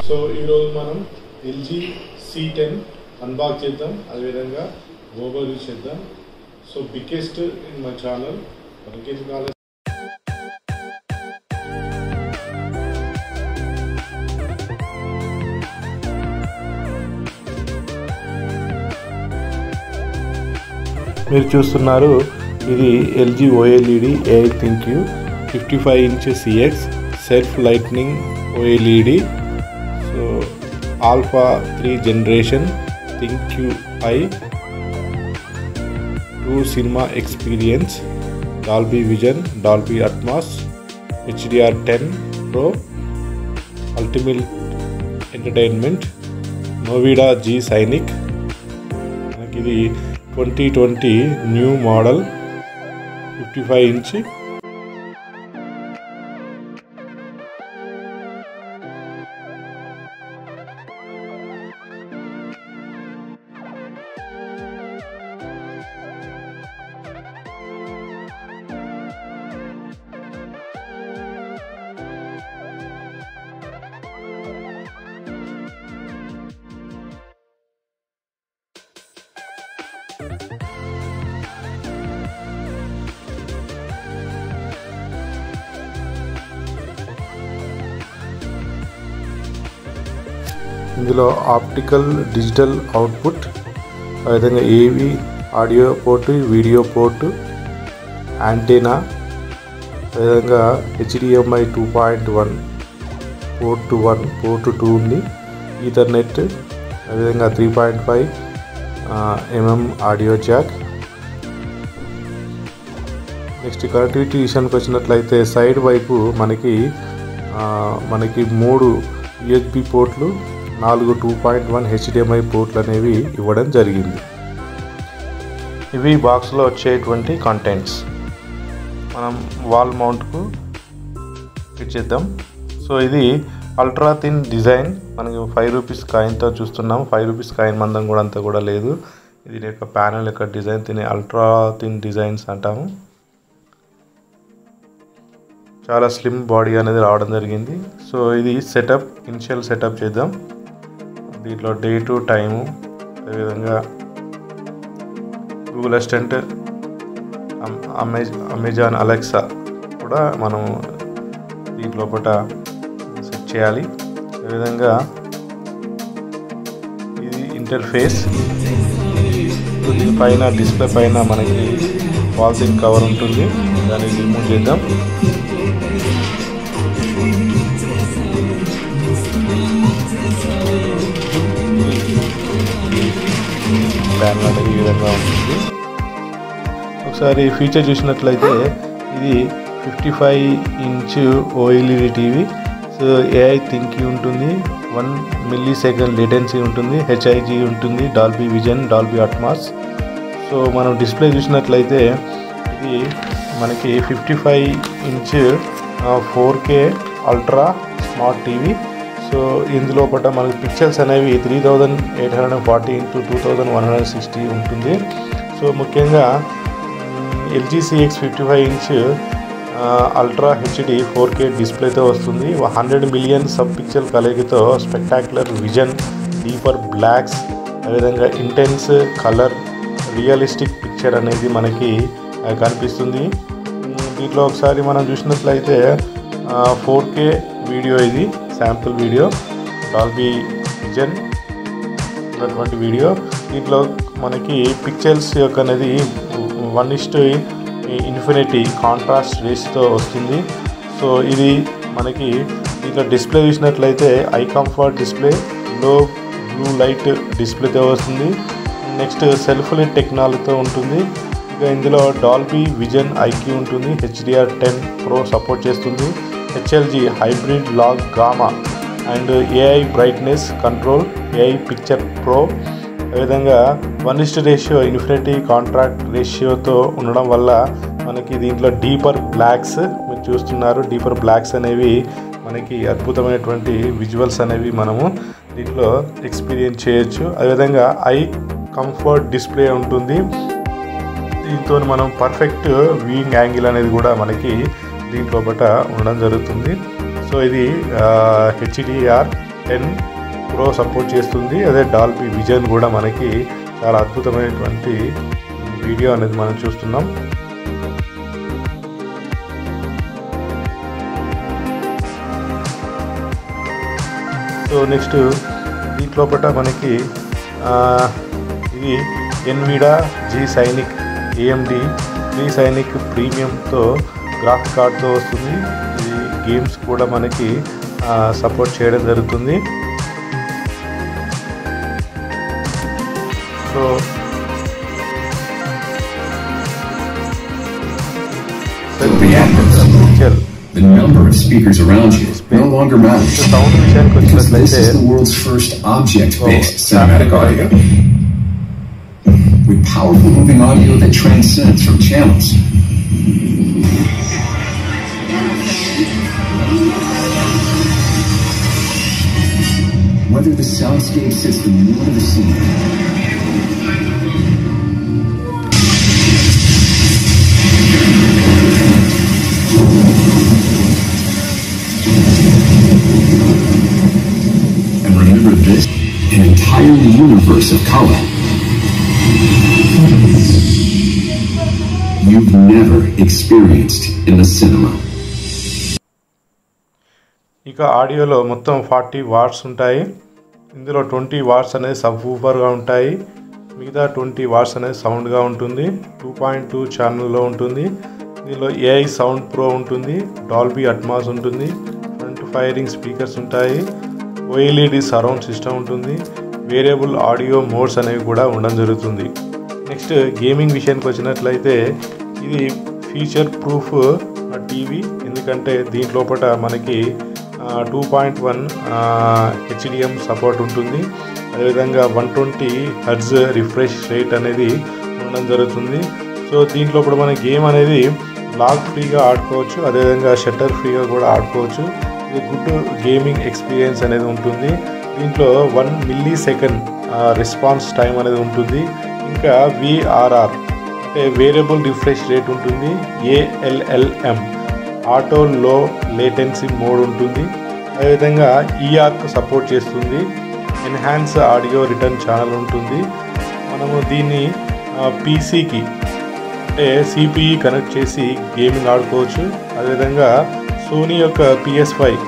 So ఈరోజు మనం LG C ten unbox చేద్దాం అదేవిధంగా ఓవర్ చేద్దాం so biggest in my channel మనకి కాలేదు మీరు చూస్తున్నారు ఇది LG OLED A ThinQ fifty five inch CX self lightning OLED so alpha three generation ThinQ I two cinema experience Dolby Vision Dolby Atmos HDR ten pro ultimate entertainment Nvidia G sync మనకి ఇది twenty twenty new model fifty five inch ఇందులో optical digital output అదేవిధంగా AV audio port video port antenna అదేవిధంగా HDMI two point one port one port two ఉంది Ethernet అదేవిధంగా three point five MM audio jack next connectivity విషయానికి వచ్చినట్లయితే side వైపు మనకి మనకి మూడు యూఎస్బి పోర్ట్లు నాలుగు టూ పాయింట్ వన్ హెచ్డిఎంఐ పోర్ట్లు అనేవి ఇవ్వడం జరిగింది ఇవి బాక్స్లో వచ్చేటువంటి కంటెంట్స్ మనం వాల్ మౌంట్కు ఫిట్ చేద్దాం సో ఇది అల్ట్రా థిన్ డిజైన్ మనకి ఫైవ్ రూపీస్ కాయిన్తో చూస్తున్నాం ఫైవ్ రూపీస్ కాయిన్ మందం కూడా అంతా కూడా లేదు ఇది యొక్క ప్యానల్ యొక్క డిజైన్ తిని అల్ట్రా థిన్ డిజైన్స్ అంటాము చాలా స్లిమ్ బాడీ అనేది రావడం జరిగింది సో ఇది సెటప్ ఇనిషియల్ సెటప్ చేద్దాం దీంట్లో డేటు టైము అదేవిధంగా గూగుల్ అసిస్టెంట్ అమెజా అమెజాన్ అలెక్సా కూడా మనం దీంట్లో పూట సెట్ చేయాలి అదేవిధంగా ఇది ఇంటర్ఫేస్ దీని పైన డిస్ప్లే పైన మనకి పాలిథిన్ కవర్ ఉంటుంది దాన్ని రిమూవ్ చేద్దాం ప్యానల్ అనేది ఈ విధంగా ఉంటుంది ఒకసారి ఫీచర్ చూసినట్లయితే ఇది fifty five inch OLED TV so AI ThinQ ఉంటుంది వన్ మిల్లీ సెకండ్ లేటెన్సీ ఉంటుంది హెచ్ఐజీ ఉంటుంది Dolby Vision Dolby Atmos so మనం డిస్ప్లే చూసినట్లయితే ఇది మనకి fifty five inch four K ultra smart TV so ఇందులో పట్ట మనకి పిక్చర్స్ అనేవి three thousand eight hundred and forty into two thousand one hundred sixty ఉంటుంది సో ముఖ్యంగా LG CX fifty five inch ultra HD four K డిస్ప్లేతో వస్తుంది hundred million sub picture కలయికతో spectacular vision deeper blacks అదేవిధంగా intense colour realistic picture అనేది మనకి కనిపిస్తుంది దీంట్లో ఒకసారి మనం చూసినట్లయితే ఫోర్ కే వీడియో ఇది శాంపుల్ వీడియో డాల్బీ విజన్ ఉన్నటువంటి వీడియో దీంట్లో మనకి పిక్చర్స్ యొక్క అనేది వన్ ఇస్ట్ ఇన్ఫినిటీ కాంట్రాస్ట్ రేస్తో వస్తుంది సో ఇది మనకి దీంట్లో డిస్ప్లే చూసినట్లయితే eye comfort display low blue light డిస్ప్లేతో వస్తుంది నెక్స్ట్ సెల్ఫ్ లైట్ టెక్నాలజీతో ఉంటుంది ఇక ఇందులో డాల్బీ విజన్ ఐక్యూ ఉంటుంది హెచ్డిఆర్ టెన్ ప్రో సపోర్ట్ చేస్తుంది HLG hybrid log gamma and AI brightness control AI picture pro అదేవిధంగా one is to ratio infinity contrast రేషియోతో ఉండడం వల్ల మనకి దీంట్లో డీపర్ బ్లాక్స్ మీరు చూస్తున్నారు డీపర్ బ్లాక్స్ అనేవి మనకి అద్భుతమైనటువంటి విజువల్స్ అనేవి మనము దీంట్లో ఎక్స్పీరియన్స్ చేయొచ్చు అదేవిధంగా ఐ కంఫర్ట్ డిస్ప్లే ఉంటుంది దీంతో మనం పర్ఫెక్ట్ వ్యూయింగ్ యాంగిల్ అనేది కూడా మనకి దీంట్లో బట ఉండడం జరుగుతుంది సో ఇది హెచ్డిఆర్ టెన్ ప్రో సపోర్ట్ చేస్తుంది అదే డాల్బీ విజన్ కూడా మనకి చాలా అద్భుతమైనటువంటి వీడియో అనేది మనం చూస్తున్నాం సో నెక్స్ట్ దీంట్లోపట మనకి ఆ, ఇది Nvidia G sync AMD G sync ప్రీమియంతో గ్రాఫిక్ కార్డ్తో వస్తుంది ఇది గేమ్స్ కూడా మనకి సపోర్ట్ చేయడం జరుగుతుంది సో The atmosphere. చల్ The number of speakers around you no longer matters. Sound విషయానికి Because this వచ్చినట్లయితే is the world's first object-based Oh, cinematic audio. With powerful moving audio that transcends from channels. Whether the soundscape sits the mood of the scene, and remember this, an entire universe of color. You've never experienced in the cinema. ఇక ఆడియోలో మొత్తం forty watts ఉంటాయి ఇందులో twenty watts అనేది sub ఊపర్గా ఉంటాయి మిగతా twenty watts అనేది సౌండ్గా ఉంటుంది టూ పాయింట్ టూ ఛానల్లో ఉంటుంది దీనిలో ఏఐ సౌండ్ ప్రో ఉంటుంది డాల్బీ అట్మాస్ ఉంటుంది ఫ్రంట్ ఫైరింగ్ స్పీకర్స్ ఉంటాయి ఓఎల్ఈడి సరౌండ్ సిస్టమ్ ఉంటుంది వేరియబుల్ ఆడియో మోడ్స్ అనేవి కూడా ఉండడం జరుగుతుంది నెక్స్ట్ గేమింగ్ విషయానికి వచ్చినట్లయితే ఇది ఫీచర్ ప్రూఫ్ టీవీ ఎందుకంటే దీంట్లోపట మనకి two point one HDMI support ఉంటుంది అదేవిధంగా one twenty hertz refresh rate అనేది ఉండడం జరుగుతుంది సో దీంట్లో ఇప్పుడు మన గేమ్ అనేది లాక్ ఫ్రీగా ఆడుకోవచ్చు అదేవిధంగా షట్టర్ ఫ్రీగా కూడా ఆడుకోవచ్చు ఇది గుడ్ గేమింగ్ ఎక్స్పీరియన్స్ అనేది ఉంటుంది దీంట్లో one millisecond response time అనేది ఉంటుంది ఇంకా విఆర్ఆర్ అంటే వేరియబుల్ రిఫ్రెష్ రేట్ ఉంటుంది ALLM auto low latency mode ఉంటుంది అదేవిధంగా ఈఆర్కు సపోర్ట్ చేస్తుంది ఎన్హాన్స్ ఆడియో రిటర్న్ ఛానల్ ఉంటుంది మనము దీన్ని పీసీకి అంటే సిపిఈ కనెక్ట్ చేసి గేమింగ్ ఆడుకోవచ్చు అదేవిధంగా సోనీ యొక్క పిఎస్ ఫైవ్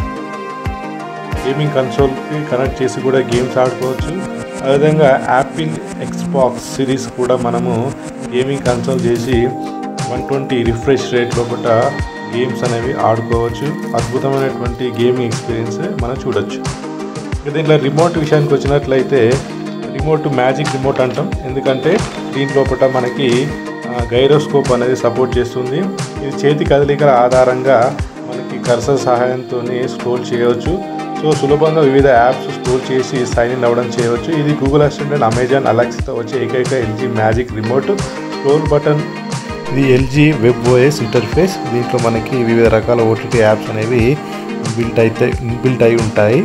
గేమింగ్ కన్సోల్కి కనెక్ట్ చేసి కూడా గేమ్స్ ఆడుకోవచ్చు అదేవిధంగా యాపిల్ ఎక్స్బాక్స్ సిరీస్ కూడా మనము గేమింగ్ కన్సోల్ చేసి వన్ ట్వంటీ రిఫ్రెష్ రేట్ లోపల గేమ్స్ అనేవి ఆడుకోవచ్చు అద్భుతమైనటువంటి గేమింగ్ ఎక్స్పీరియన్స్ మనం చూడొచ్చు ఇక దీంట్లో రిమోట్ విషయానికి వచ్చినట్లయితే రిమోట్ మ్యాజిక్ రిమోట్ అంటాం ఎందుకంటే దీంట్లోపట మనకి గైరోస్కోప్ అనేది సపోర్ట్ చేస్తుంది ఇది చేతి కదలికల ఆధారంగా మనకి కర్సర్ సహాయంతో స్క్రోల్ చేయవచ్చు సో సులభంగా వివిధ యాప్స్ స్టోర్ చేసి సైన్ ఇన్ అవ్వడం చేయవచ్చు ఇది గూగుల్ అసిస్టెంట్ అమెజాన్ అలెక్స్తో వచ్చే ఏకైక LG magic remote scroll button ఇది ఎల్జీ వెబ్ ఓఎస్ ఇంటర్ఫేస్ దీంట్లో మనకి వివిధ రకాల ఓటీటీ యాప్స్ అనేవి బిల్ట్ అయితే బిల్ట్ అయి ఉంటాయి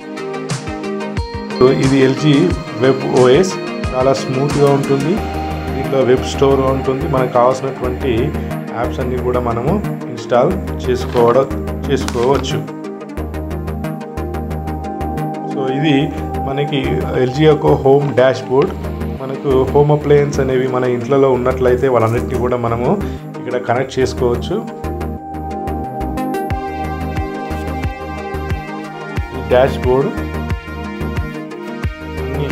సో ఇది ఎల్జీ వెబ్ ఓఎస్ చాలా స్మూత్గా ఉంటుంది దీంట్లో వెబ్ స్టోర్ ఉంటుంది మనకు కావాల్సినటువంటి యాప్స్ అన్నీ కూడా మనము ఇన్స్టాల్ చేసుకోవడం చేసుకోవచ్చు సో ఇది మనకి ఎల్జీ యొక్క హోమ్ డాష్ బోర్డ్ మనకు హోమ్ అప్లయన్స్ అనేవి మన ఇంట్లో ఉన్నట్లయితే వాళ్ళన్నిటిని కూడా మనము ఇక్కడ కనెక్ట్ చేసుకోవచ్చు ఈ డాష్ బోర్డ్ అన్ని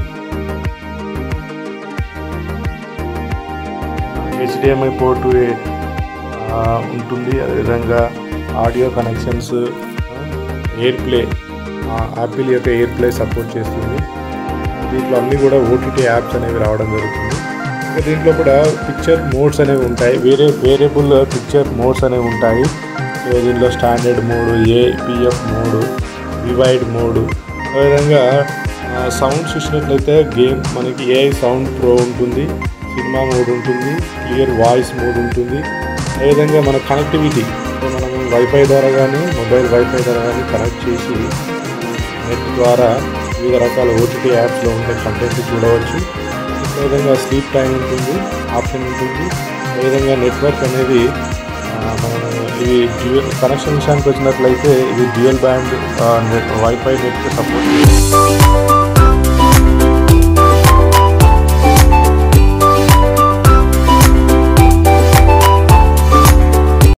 హెచ్డిఎంఐ పోర్టు ఉంటుంది అదేవిధంగా audio connections AirPlay Apple యొక్క ఎయిర్ ప్లే సపోర్ట్ చేస్తుంది దీంట్లో అన్నీ కూడా ఓటీటీ యాప్స్ అనేవి రావడం జరుగుతుంది ఇంకా దీంట్లో కూడా పిక్చర్ మోడ్స్ అనేవి ఉంటాయి వేరే వేరియబుల్ పిక్చర్ మోడ్స్ అనేవి ఉంటాయి సో దీంట్లో standard mode A PF mode vivid mode అదేవిధంగా సౌండ్ చూసినట్లయితే గేమ్ మనకి ఏఐ సౌండ్ ప్రో ఉంటుంది సినిమా మోడ్ ఉంటుంది క్లియర్ వాయిస్ మోడ్ ఉంటుంది అదేవిధంగా మన కనెక్టివిటీ అంటే మనం వైఫై ద్వారా కానీ మొబైల్ వైఫై ద్వారా కానీ కనెక్ట్ చేసి నెట్ ద్వారా వివిధ రకాల ఓటీటీ యాప్స్లో ఉండే కంటెంట్ చూడవచ్చు అదేవిధంగా స్లీప్ టైం ఉంటుంది ఆప్షన్ ఉంటుంది అదేవిధంగా నెట్వర్క్ అనేది ఆ, మనం ఇవి డ్యూయల్ కనెక్షన్ విషయానికి వచ్చినట్లయితే ఇది dual band net WiFi net support